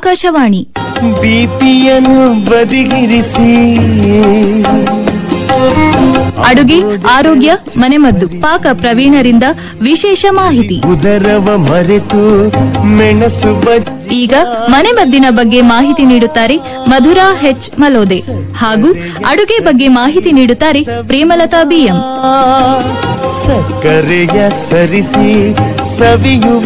ಆಕಾಶವಾಣಿ ಬಿಪಿಯನ್ನು ಬದಿಗಿರಿಸಿ ಅಡುಗೆ ಆರೋಗ್ಯ ಮನೆಮದ್ದು ಪಾಕ ಪ್ರವೀಣರಿಂದ ವಿಶೇಷ ಮಾಹಿತಿ ಉದರವ ಮರೆತು ಮೆಣಸು ಬಜ್ಜಿ ಈಗ ಮನೆಮದ್ದಿನ ಬಗ್ಗೆ ಮಾಹಿತಿ ನೀಡುತ್ತಾರೆ ಮಧುರಾ ಹೆಚ್ ಮಲೋದೆ ಹಾಗೂ ಅಡುಗೆ ಬಗ್ಗೆ ಮಾಹಿತಿ ನೀಡುತ್ತಾರೆ ಪ್ರೇಮಲತಾ ಬಿಎಂ ಸಕ್ಕರೆಯ ಸರಿಸಿ ಸವಿಯುವ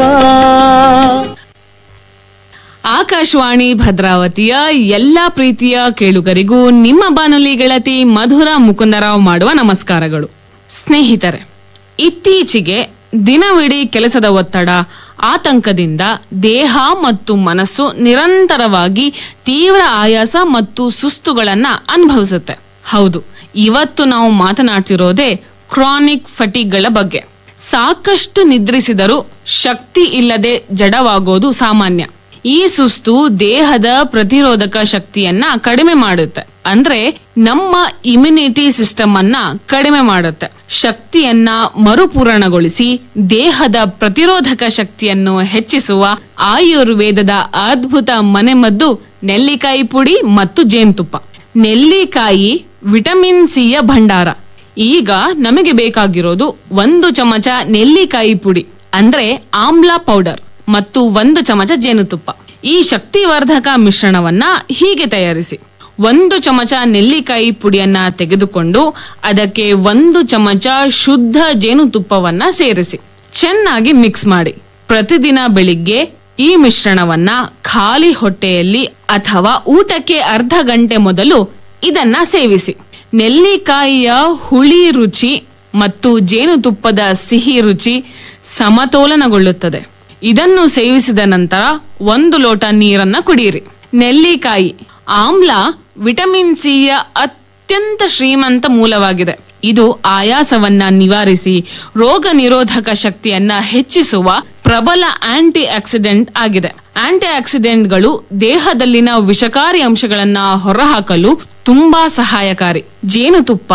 ಆಕಾಶವಾಣಿ ಭದ್ರಾವತಿಯ ಎಲ್ಲಾ ಪ್ರೀತಿಯ ಕೇಳುಗರಿಗೂ ನಿಮ್ಮ ಬಾನುಲಿ ಗೆಳತಿ ಮಧುರ ಮುಕುಂದರಾವ್ ಮಾಡುವ ನಮಸ್ಕಾರಗಳು ಸ್ನೇಹಿತರೆ ಇತ್ತೀಚೆಗೆ ದಿನವಿಡೀ ಕೆಲಸದ ಒತ್ತಡ ಆತಂಕದಿಂದ ದೇಹ ಮತ್ತು ಮನಸ್ಸು ನಿರಂತರವಾಗಿ ತೀವ್ರ ಆಯಾಸ ಮತ್ತು ಸುಸ್ತುಗಳನ್ನ ಅನುಭವಿಸುತ್ತೆ ಹೌದು ಇವತ್ತು ನಾವು ಮಾತನಾಡ್ತಿರೋದೇ ಕ್ರಾನಿಕ್ ಫಟಿಕ್ಗಳ ಬಗ್ಗೆ ಸಾಕಷ್ಟು ನಿದ್ರಿಸಿದರೂ ಶಕ್ತಿ ಇಲ್ಲದೆ ಜಡವಾಗೋದು ಸಾಮಾನ್ಯ ಈ ಸುಸ್ತು ದೇಹದ ಪ್ರತಿರೋಧಕ ಶಕ್ತಿಯನ್ನ ಕಡಿಮೆ ಮಾಡುತ್ತೆ ಅಂದ್ರೆ ನಮ್ಮ ಇಮ್ಯುನಿಟಿ ಸಿಸ್ಟಮ್ ಅನ್ನ ಕಡಿಮೆ ಮಾಡುತ್ತೆ ಶಕ್ತಿಯನ್ನ ಮರುಪೂರಣಗೊಳಿಸಿ ದೇಹದ ಪ್ರತಿರೋಧಕ ಶಕ್ತಿಯನ್ನು ಹೆಚ್ಚಿಸುವ ಆಯುರ್ವೇದದ ಅದ್ಭುತ ಮನೆಮದ್ದು ನೆಲ್ಲಿಕಾಯಿ ಪುಡಿ ಮತ್ತು ಜೇನುತುಪ್ಪ ನೆಲ್ಲಿಕಾಯಿ ವಿಟಮಿನ್ ಸಿಯ ಭಂಡಾರ ಈಗ ನಮಗೆ ಬೇಕಾಗಿರೋದು ಒಂದು ಚಮಚ ನೆಲ್ಲಿಕಾಯಿ ಪುಡಿ ಅಂದ್ರೆ ಆಮ್ಲ ಪೌಡರ್ ಮತ್ತು ಒಂದು ಚಮಚ ಜೇನುತುಪ್ಪ ಈ ಶಕ್ತಿವರ್ಧಕ ಮಿಶ್ರಣವನ್ನ ಹೀಗೆ ತಯಾರಿಸಿ ಒಂದು ಚಮಚ ನೆಲ್ಲಿಕಾಯಿ ಪುಡಿಯನ್ನ ತೆಗೆದುಕೊಂಡು ಅದಕ್ಕೆ ಒಂದು ಚಮಚ ಶುದ್ಧ ಜೇನುತುಪ್ಪವನ್ನ ಸೇರಿಸಿ ಚೆನ್ನಾಗಿ ಮಿಕ್ಸ್ ಮಾಡಿ ಪ್ರತಿದಿನ ಬೆಳಿಗ್ಗೆ ಈ ಮಿಶ್ರಣವನ್ನ ಖಾಲಿ ಹೊಟ್ಟೆಯಲ್ಲಿ ಅಥವಾ ಊಟಕ್ಕೆ ಅರ್ಧ ಗಂಟೆ ಮೊದಲು ಇದನ್ನ ಸೇವಿಸಿ ನೆಲ್ಲಿಕಾಯಿಯ ಹುಳಿ ರುಚಿ ಮತ್ತು ಜೇನುತುಪ್ಪದ ಸಿಹಿ ರುಚಿ ಸಮತೋಲನಗೊಳ್ಳುತ್ತದೆ ಇದನ್ನು ಸೇವಿಸಿದ ನಂತರ ಒಂದು ಲೋಟ ನೀರನ್ನ ಕುಡಿಯಿರಿ ನೆಲ್ಲಿಕಾಯಿ ಆಮ್ಲ ವಿಟಮಿನ್ ಸಿಯ ಅತ್ಯಂತ ಶ್ರೀಮಂತ ಮೂಲವಾಗಿದೆ ಇದು ಆಯಾಸವನ್ನ ನಿವಾರಿಸಿ ರೋಗ ನಿರೋಧಕ ಶಕ್ತಿಯನ್ನ ಹೆಚ್ಚಿಸುವ ಪ್ರಬಲ ಆಂಟಿ ಆಕ್ಸಿಡೆಂಟ್ ಆಗಿದೆ ಆಂಟಿ ಆಕ್ಸಿಡೆಂಟ್ಗಳು ದೇಹದಲ್ಲಿನ ವಿಷಕಾರಿ ಅಂಶಗಳನ್ನ ಹೊರಹಾಕಲು ತುಂಬಾ ಸಹಾಯಕಾರಿ ಜೇನುತುಪ್ಪ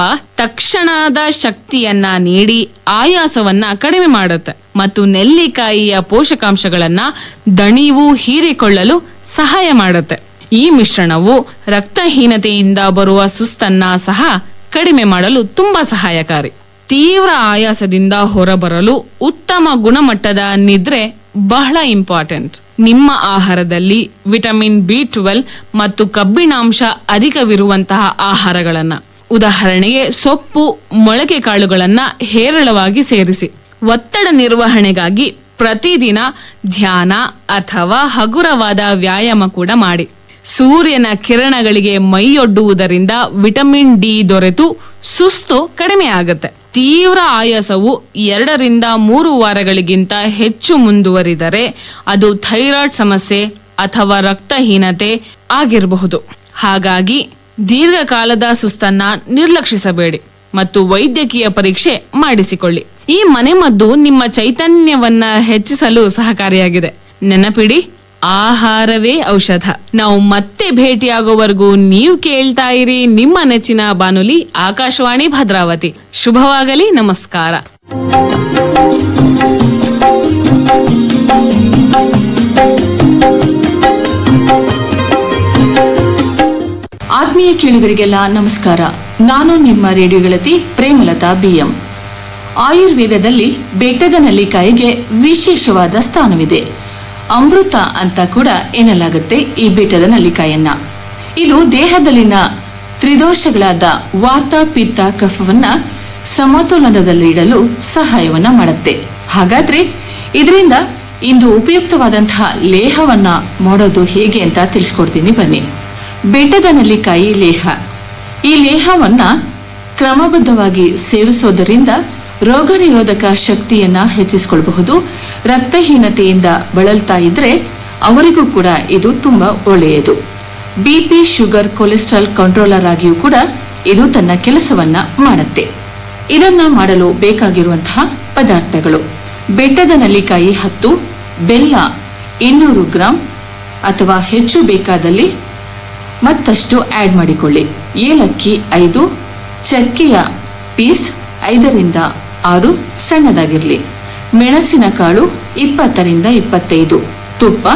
ತಕ್ಷಣದ ಶಕ್ತಿಯನ್ನ ನೀಡಿ ಆಯಾಸವನ್ನ ಕಡಿಮೆ ಮಾಡುತ್ತೆ ಮತ್ತು ನೆಲ್ಲಿಕಾಯಿಯ ಪೋಷಕಾಂಶಗಳನ್ನ ದಣಿವು ಹೀರಿಕೊಳ್ಳಲು ಸಹಾಯ ಮಾಡುತ್ತೆ ಈ ಮಿಶ್ರಣವು ರಕ್ತಹೀನತೆಯಿಂದ ಬರುವ ಸುಸ್ತನ್ನ ಸಹ ಕಡಿಮೆ ಮಾಡಲು ತುಂಬಾ ಸಹಾಯಕಾರಿ ತೀವ್ರ ಆಯಾಸದಿಂದ ಹೊರಬರಲು ಉತ್ತಮ ಗುಣಮಟ್ಟದ ನಿದ್ರೆ ಬಹಳ ಇಂಪಾರ್ಟೆಂಟ್ ನಿಮ್ಮ ಆಹಾರದಲ್ಲಿ ವಿಟಮಿನ್ ಬಿ ಟ್ವೆಲ್ ಮತ್ತು ಕಬ್ಬಿಣಾಂಶ ಅಧಿಕವಿರುವಂತಹ ಆಹಾರಗಳನ್ನ ಉದಾಹರಣೆಗೆ ಸೊಪ್ಪು ಮೊಳಕೆ ಕಾಳುಗಳನ್ನ ಹೇರಳವಾಗಿ ಸೇರಿಸಿ ಒತ್ತಡ ನಿರ್ವಹಣೆಗಾಗಿ ಪ್ರತಿದಿನ ಧ್ಯಾನ ಅಥವಾ ಹಗುರವಾದ ವ್ಯಾಯಾಮ ಕೂಡ ಮಾಡಿ ಸೂರ್ಯನ ಕಿರಣಗಳಿಗೆ ಮೈಯೊಡ್ಡುವುದರಿಂದ ವಿಟಮಿನ್ ಡಿ ದೊರೆತು ಸುಸ್ತು ಕಡಿಮೆ ಆಗುತ್ತೆ ತೀವ್ರ ಆಯಾಸವು ಎರಡರಿಂದ ಮೂರು ವಾರಗಳಿಗಿಂತ ಹೆಚ್ಚು ಮುಂದುವರಿದರೆ ಅದು ಥೈರಾಯ್ಡ್ ಸಮಸ್ಯೆ ಅಥವಾ ರಕ್ತಹೀನತೆ ಆಗಿರಬಹುದು ಹಾಗಾಗಿ ದೀರ್ಘಕಾಲದ ಸುಸ್ತನ್ನ ನಿರ್ಲಕ್ಷಿಸಬೇಡಿ ಮತ್ತು ವೈದ್ಯಕೀಯ ಪರೀಕ್ಷೆ ಮಾಡಿಸಿಕೊಳ್ಳಿ ಈ ಮನೆಮದ್ದು ನಿಮ್ಮ ಚೈತನ್ಯವನ್ನ ಹೆಚ್ಚಿಸಲು ಸಹಕಾರಿಯಾಗಿದೆ ನೆನಪಿಡಿ ಆಹಾರವೇ ಔಷಧ ನಾವು ಮತ್ತೆ ಭೇಟಿಯಾಗುವವರೆಗೂ ನೀವು ಕೇಳ್ತಾ ಇರಿ ನಿಮ್ಮ ನೆಚ್ಚಿನ ಬಾನುಲಿ ಆಕಾಶವಾಣಿ ಭದ್ರಾವತಿ ಶುಭವಾಗಲಿ ನಮಸ್ಕಾರ ಆತ್ಮೀಯ ಕೇಳುಗರಿಗೆಲ್ಲ ನಮಸ್ಕಾರ ನಾನು ನಿಮ್ಮ ರೇಡಿಯೋ ಗೆಳತಿ ಪ್ರೇಮಲತಾ ಬಿಎಂ ಆಯುರ್ವೇದದಲ್ಲಿ ಬೆಟ್ಟದ ನಲ್ಲಿಕಾಯಿಗೆ ವಿಶೇಷವಾದ ಸ್ಥಾನವಿದೆ ಅಮೃತ ಅಂತ ಕೂಡ ಎನ್ನಲಾಗುತ್ತೆ ಈ ಬೆಟ್ಟದ ನಲ್ಲಿಕಾಯನ್ನ ಇದು ದೇಹದಲ್ಲಿನ ತ್ರಿದೋಷಗಳಾದ ವಾತ ಪಿತ್ತ ಕಫವನ್ನ ಸಮತೋಲನದಲ್ಲಿಡಲು ಸಹಾಯವನ್ನ ಮಾಡುತ್ತೆ ಹಾಗಾದ್ರೆ ಇದರಿಂದ ಇಂದು ಉಪಯುಕ್ತವಾದಂತಹ ಲೇಹವನ್ನ ಮಾಡೋದು ಹೇಗೆ ಅಂತ ತಿಳಿಸ್ಕೊಡ್ತೀನಿ ಬನ್ನಿ ಬೆಟ್ಟದ ನಲ್ಲಿಕಾಯಿ ಲೇಹ ಈ ಲೇಹವನ್ನ ಕ್ರಮಬದ್ಧವಾಗಿ ಸೇವಿಸೋದರಿಂದ ರೋಗ ನಿರೋಧಕ ಶಕ್ತಿಯನ್ನ ಹೆಚ್ಚಿಸಿಕೊಳ್ಳಬಹುದು ರಕ್ತಹೀನತೆಯಿಂದ ಬಳಲ್ತಾ ಇದ್ರೆ ಅವರಿಗೂ ಕೂಡ ಇದು ತುಂಬಾ ಒಳ್ಳೆಯದು ಬಿಪಿ ಶುಗರ್ ಕೊಲೆಸ್ಟ್ರಾಲ್ ಕಂಟ್ರೋಲರ್ ಆಗಿಯೂ ಕೂಡ ಇದು ತನ್ನ ಕೆಲಸವನ್ನ ಮಾಡುತ್ತೆ ಇದನ್ನ ಮಾಡಲು ಬೇಕಾಗಿರುವಂತಹ ಪದಾರ್ಥಗಳು ಬೆಟ್ಟದ ನಲ್ಲಿಕಾಯಿ ಹತ್ತು ಬೆಲ್ಲ ಇನ್ನೂರು ಗ್ರಾಂ ಅಥವಾ ಹೆಚ್ಚು ಬೇಕಾದಲ್ಲಿ ಮತ್ತಷ್ಟು ಆಡ್ ಮಾಡಿಕೊಳ್ಳಿ ಏಲಕ್ಕಿ ಐದು ಚಕ್ಕೆಯ ಪೀಸ್ ಐದರಿಂದ ಆರು ಸಣ್ಣದಾಗಿರಲಿ ಮೆಣಸಿನ ಕಾಳು ಇಪ್ಪತ್ತರಿಂದ ಇಪ್ಪತ್ತೈದು ತುಪ್ಪ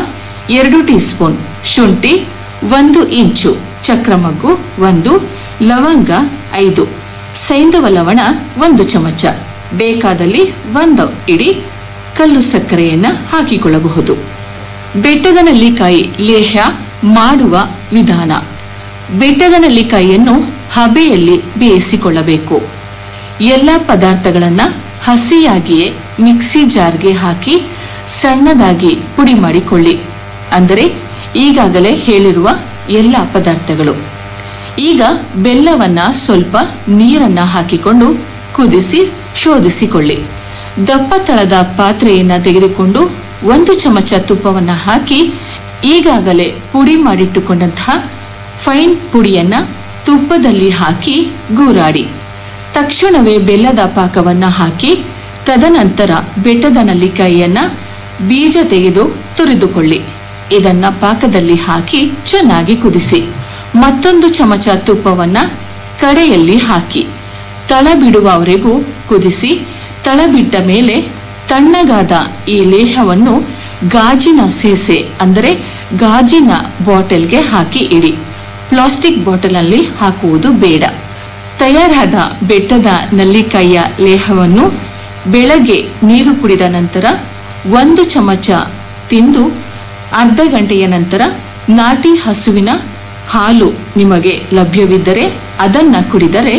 ಎರಡು ಟೀ ಸ್ಪೂನ್ ಶುಂಠಿ ಒಂದು ಇಂಚು ಚಕ್ರಮಗ್ಗು ಒಂದು ಲವಂಗ ಐದು ಸೈಂಧವ ಲವಣ ಒಂದು ಚಮಚ ಬೇಕಾದಲ್ಲಿ ಒಂದು ಇಡಿ ಕಲ್ಲು ಸಕ್ಕರೆಯನ್ನ ಹಾಕಿಕೊಳ್ಳಬಹುದು ಬೆಟ್ಟದ ನೆಲ್ಲಿಕಾಯಿ ಲೇಹ್ಯ ಮಾಡುವ ವಿಧಾನ ಬೆಟ್ಟದ ನೆಲ್ಲಿಕಾಯಿಯನ್ನು ಹಬೆಯಲ್ಲಿ ಬೇಯಿಸಿಕೊಳ್ಳಬೇಕು ಎಲ್ಲ ಪದಾರ್ಥಗಳನ್ನ ಹಸಿಯಾಗಿಯೇ ಮಿಕ್ಸಿ ಜಾರ್ಗೆ ಹಾಕಿ ಸಣ್ಣದಾಗಿ ಪುಡಿ ಮಾಡಿಕೊಳ್ಳಿ ಅಂದರೆ ಈಗಾಗಲೇ ಹೇಳಿರುವ ಎಲ್ಲ ಪದಾರ್ಥಗಳು ಈಗ ಬೆಲ್ಲವನ್ನ ಸ್ವಲ್ಪ ನೀರನ್ನ ಹಾಕಿಕೊಂಡು ಕುದಿಸಿ ಶೋಧಿಸಿಕೊಳ್ಳಿ ದಪ್ಪ ತಳದ ಪಾತ್ರೆಯನ್ನ ತೆಗೆದುಕೊಂಡು ಒಂದು ಚಮಚ ತುಪ್ಪವನ್ನ ಹಾಕಿ ಈಗಾಗಲೇ ಪುಡಿ ಮಾಡಿಟ್ಟುಕೊಂಡಂತಹ ಫೈನ್ ಪುಡಿಯನ್ನ ತುಪ್ಪದಲ್ಲಿ ಹಾಕಿ ಗೂರಾಡಿ ತಕ್ಷಣವೇ ಬೆಲ್ಲದ ಪಾಕವನ್ನ ಹಾಕಿ ತದನಂತರ ಬೆಟ್ಟದ ನಲ್ಲಿಕಾಯಿಯನ್ನ ಬೀಜ ತೆಗೆದು ತುರಿದುಕೊಳ್ಳಿ ಇದನ್ನ ಪಾಕದಲ್ಲಿ ಹಾಕಿ ಚೆನ್ನಾಗಿ ಕುದಿಸಿ ಮತ್ತೊಂದು ಚಮಚ ತುಪ್ಪವನ್ನ ಕಡೆಯಲ್ಲಿ ಹಾಕಿ ತಳ ಬಿಡುವವರೆಗೂ ಕುದಿಸಿ ತಳ ಬಿಟ್ಟ ಮೇಲೆ ತಣ್ಣಗಾದ ಈ ಲೇಹವನ್ನು ಗಾಜಿನ ಸೀಸೆ ಅಂದರೆ ಗಾಜಿನ ಬಾಟಲ್ಗೆ ಹಾಕಿ ಇಡಿ ಪ್ಲಾಸ್ಟಿಕ್ ಬಾಟಲಲ್ಲಿ ಹಾಕುವುದು ಬೇಡ ತಯಾರಾದ ಬೆಟ್ಟದ ನಲ್ಲಿಕಾಯಿಯ ಲೇಹವನ್ನು ಬೆಳಗ್ಗೆ ನೀರು ಕುಡಿದ ನಂತರ ಒಂದು ಚಮಚ ತಿಂದು ಅರ್ಧ ಗಂಟೆಯ ನಂತರ ನಾಟಿ ಹಸುವಿನ ಹಾಲು ನಿಮಗೆ ಲಭ್ಯವಿದ್ದರೆ ಅದನ್ನ ಕುಡಿದರೆ